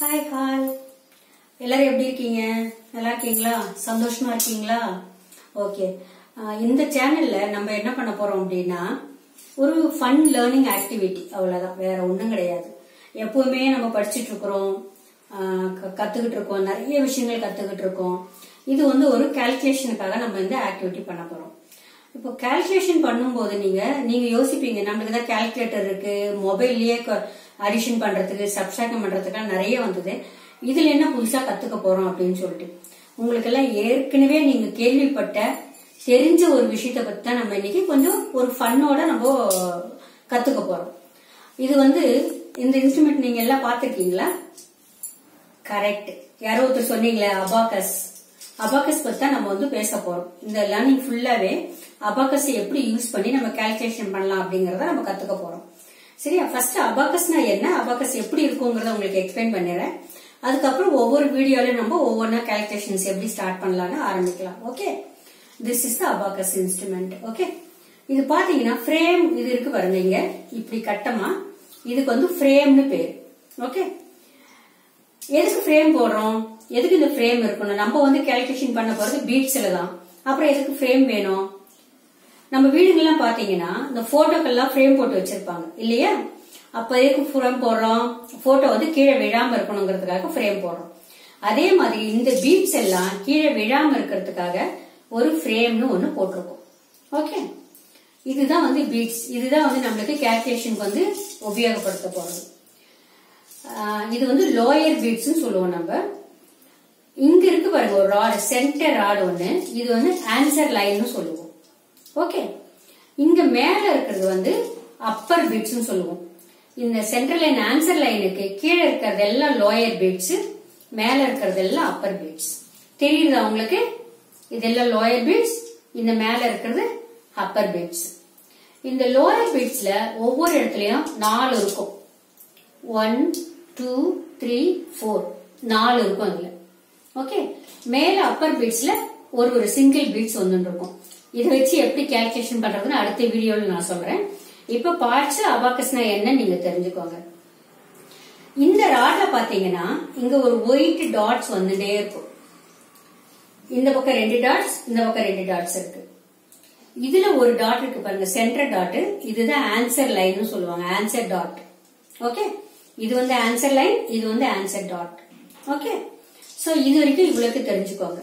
Hi hi எல்லாரும் எப்படி இருக்கீங்க நல்லா இருக்கீங்களா சந்தோஷமா இருக்கீங்களா ஓகே இந்த சேனல்ல நம்ம என்ன பண்ண போறோம் அப்படின்னா ஒரு ஃபன் லேர்னிங் ஆக்டிவிட்டி அவ்வளவுதான் வேற ஒண்ணும் கிடையாது எப்பவுமே நம்ம படிச்சுட்டு இருக்கிறோம் ஆஹ் க- கத்துக்கிட்டு இருக்கோம் நிறைய விஷயங்கள் கத்துக்கிட்டு இருக்கோம் இது வந்து ஒரு கால்குலேஷனுக்காக நம்ம இந்த ஆக்டிவிட்டி பண்ண போறோம் இப்போ கால்குலேஷன் பண்ணும்போது நீங்க நீங்க யோசிப்பீங்க நம்மளுக்கு தான் கால்குலேட்டர் இருக்கு மொபைல்லயே அடிஷன் பண்றதுக்கு சப்ஸ்ட்ராக்ஷன் பண்றதுக்கு நிறைய வந்தது இதுல என்ன புதுசா கத்துக்க போறோம் அப்படின்னு சொல்லிட்டு உங்களுக்கு எல்லாம் ஏற்கனவே நீங்க கேள்விப்பட்ட தெரிஞ்ச ஒரு விஷயத்த பத்தி தான் நம்ம இன்னைக்கு கொஞ்சம் ஒரு ஃபன்னோட நம்ம கத்துக்க போறோம் இது வந்து இந்த இன்ஸ்ட்ருமெண்ட் நீங்க எல்லாம் பாத்திருக்கீங்களா கரெக்ட் யாரோ ஒருத்தர் சொன்னீங்களே அபாகஸ் அபாகஸ் பத்தி தான் நம்ம வந்து பேச போறோம் இந்த லேர்னிங் ஃபுல்லாவே அபாகஸ் எப்படி யூஸ் பண்ணி நம்ம கால்குலேஷன் பண்ணலாம் அப்படிங்கறத நம்ம கத்துக்க போறோம் சரியா ஃபர்ஸ்ட் அபாகஸ்னா என்ன அபாகஸ் எப்படி இருக்குங்கிறத உங்களுக்கு எக்ஸ்பிளைன் பண்ணிடுறேன் அதுக்கப்புறம் ஒவ்வொரு வீடியோலயும் நம்ம ஒவ்வொன்றா கால்குலேஷன்ஸ் எப்படி ஸ்டார்ட் பண்ணலாம்னு ஆரம்பிக்கலாம் okay this is the abacus instrument okay இது பாத்தீங்கன்னா ஃப்ரேம் இது இருக்கு பாருங்க இங்க இப்படி கட்டமா இதுக்கு வந்து ஃப்ரேம்னு பேர் ஓகே எதுக்கு ஃப்ரேம் போடுறோம் எதுக்கு இந்த ஃப்ரேம் இருக்கணும் நம்ம வந்து கால்குலேஷன் பண்ண போறது பீட்ஸ்ல தான் அப்புறம் எதுக்கு ஃப்ரேம் வேணும் நம்ம வீடுங்கெல்லாம் பாத்தீங்கன்னா இந்த போட்டோக்கெல்லாம் ஃப்ரேம் போட்டு வச்சிருப்பாங்க இல்லையா அப்ப எதுக்கு ஃப்ரேம் போடுறோம் போட்டோ வந்து கீழே விழாம இருக்கணுங்கிறதுக்காக ஃப்ரேம் போடுறோம் அதே மாதிரி இந்த பீட்ஸ் எல்லாம் கீழே விழாம இருக்கிறதுக்காக ஒரு ஃப்ரேம்னு ஒண்ணு போட்டிருக்கோம் ஓகே இதுதான் வந்து பீட்ஸ் இதுதான் வந்து நம்மளுக்கு கால்குலேஷனுக்கு வந்து உபயோகப்படுத்த போறது ஆஹ் இது வந்து லோயர் பீட்ஸ் சொல்லுவோம் நம்ம இங்க இருக்கு பாருங்க ஒரு ராடு சென்டர் ராடு ஒண்ணு இது வந்து ஆன்சர் லைன்னு சொல்லுவோம் ஓகே இங்க மேல இருக்கிறது வந்து அப்பர் பீட்ஸ் சொல்லுவோம் இந்த சென்ட்ரல் லைன் ஆன்சர் லைனுக்கு கீழே இருக்கிறது எல்லாம் லோயர் பீட்ஸ் மேல இருக்கிறது எல்லாம் அப்பர் பீட்ஸ் தெரியுதா உங்களுக்கு இதெல்லாம் லோயர் பீட்ஸ் இந்த மேல இருக்கிறது அப்பர் பீட்ஸ் இந்த லோயர் பீட்ஸ்ல ஒவ்வொரு இடத்துலயும் நாலு இருக்கும் ஒன் டூ த்ரீ ஃபோர் நாலு இருக்கும் அதுல ஓகே மேல அப்பர் பீட்ஸ்ல ஒரு ஒரு சிங்கிள் பீட்ஸ் ஒன்று இருக்கும் இதை வச்சு எப்படி கால்குலேஷன் பண்றதுன்னு அடுத்த வீடியோல நான் சொல்றேன் இப்ப பார்ட்ஸ் அபாக்கஸ்னா என்ன நீங்க தெரிஞ்சுக்கோங்க இந்த ராட்ல பாத்தீங்கன்னா இங்க ஒரு ஒயிட் டாட்ஸ் வந்துட்டே இருக்கும் இந்த பக்கம் ரெண்டு டாட்ஸ் இந்த பக்கம் ரெண்டு டாட்ஸ் இருக்கு இதுல ஒரு டாட் இருக்கு பாருங்க சென்டர் டாட் இதுதான் ஆன்சர் லைன்னு சொல்லுவாங்க ஆன்சர் டாட் ஓகே இது வந்து ஆன்சர் லைன் இது வந்து ஆன்சர் டாட் ஓகே சோ இது வரைக்கும் இவ்வளவுக்கு தெரிஞ்சுக்கோங்க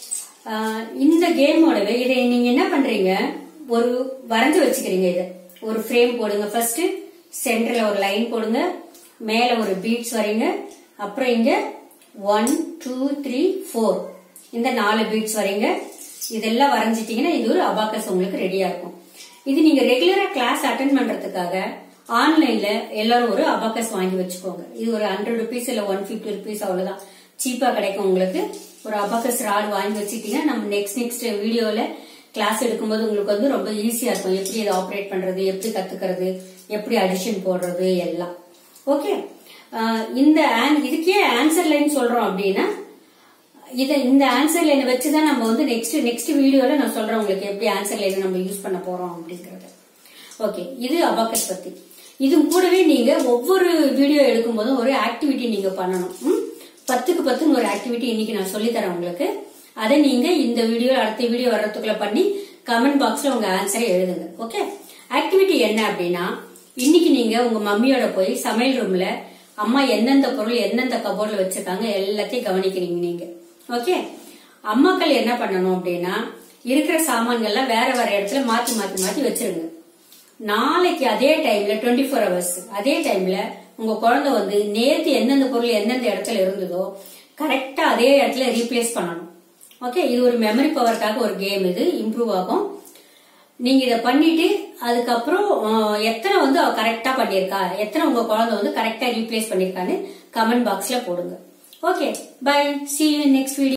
ஆஹ் இந்த கேமோடவே இதை நீங்க என்ன பண்றீங்க ஒரு வரைஞ்சு வச்சுக்கிறீங்க இதை ஒரு ஃப்ரேம் போடுங்க ஃபர்ஸ்ட் சென்டர்ல ஒரு லைன் போடுங்க மேல ஒரு பீட்ஸ் வரீங்க அப்புறம் இங்க ஒன் டூ த்ரீ ஃபோர் இந்த நாலு பீட்ஸ் வரீங்க இதெல்லாம் வரைஞ்சிட்டீங்கன்னா இது ஒரு அபாக்கஸ் உங்களுக்கு ரெடியா இருக்கும் இது நீங்க ரெகுலரா கிளாஸ் அட்டன் பண்றதுக்காக ஆன்லைன்ல எல்லாரும் ஒரு அபாக்கஸ் வாங்கி வச்சுக்கோங்க இது ஒரு ஹண்ட்ரட் ருபீஸ் இல்ல ஒன் பிப்டி ருபீஸ் அவ்வளவுதான் சீப்பா கிடைக்கும் உங்களுக்கு ஒரு அபாக்கஸ் ராட் வாங்கி வச்சுட்டீங்கன்னா நம்ம நெக்ஸ்ட் நெக்ஸ்ட் வீடியோல கிளாஸ் எடுக்கும்போது உங்களுக்கு வந்து ரொம்ப ஈஸியா இருக்கும் எப்படி இதை ஆப்ரேட் பண்றது எப்படி கத்துக்கிறது எப்படி அடிஷன் போடுறது எல்லாம் ஓகே இந்த an- இதுக்கே ஆன்சர் லைன் சொல்றோம் அப்படின்னா இத இந்த ஆன்சர் லைனை வச்சுதான் நம்ம வந்து நெக்ஸ்ட் நெக்ஸ்ட் வீடியோல நான் சொல்றேன் உங்களுக்கு எப்படி ஆன்சர் லைனை நம்ம யூஸ் பண்ண போறோம் அப்படிங்கறது ஓகே இது அபாக்கஸ் பத்தி இது கூடவே நீங்க ஒவ்வொரு வீடியோ எடுக்கும் போதும் ஒரு ஆக்டிவிட்டி நீங்க பண்ணணும் ம்? பத்துக்கு பத்துன்னு ஒரு ஆக்டிவிட்டி இன்னைக்கு நான் சொல்லி தரேன் உங்களுக்கு அதை நீங்க இந்த வீடியோ அடுத்த வீடியோ வர்றதுக்குள்ள பண்ணி கமெண்ட் பாக்ஸ்ல உங்க ஆன்சரை எழுதுங்க ஓகே ஆக்டிவிட்டி என்ன அப்படின்னா இன்னைக்கு நீங்க உங்க மம்மியோட போய் சமையல் ரூம்ல அம்மா எந்தெந்த பொருள் எந்தெந்த கபோர்ட்ல வச்சிருக்காங்க எல்லாத்தையும் கவனிக்கிறீங்க நீங்க ஓகே அம்மாக்கள் என்ன பண்ணணும் அப்படின்னா இருக்கிற சாமான்கள்லாம் வேற வேற இடத்துல மாத்தி மாத்தி மாத்தி வச்சிருங்க நாளைக்கு அதே டைம்ல டுவெண்ட்டி ஃபோர் ஹவர்ஸ் அதே டைம்ல உங்க குழந்தை வந்து நேத்து எந்தெந்த பொருள் எந்தெந்த இடத்துல இருந்ததோ கரெக்டா அதே இடத்துல ரீப்ளேஸ் பண்ணணும் ஓகே இது ஒரு மெமரி பவருக்காக ஒரு கேம் இது இம்ப்ரூவ் ஆகும் நீங்க இத பண்ணிட்டு அதுக்கப்புறம் அஹ், எத்தனை வந்து அவ கரெக்டா பண்ணிருக்கா எத்தனை உங்க குழந்தை வந்து கரெக்டா ரீப்ளேஸ் பண்ணிருக்கான்னு கமெண்ட் பாக்ஸ்ல போடுங்க okay bye see you in next video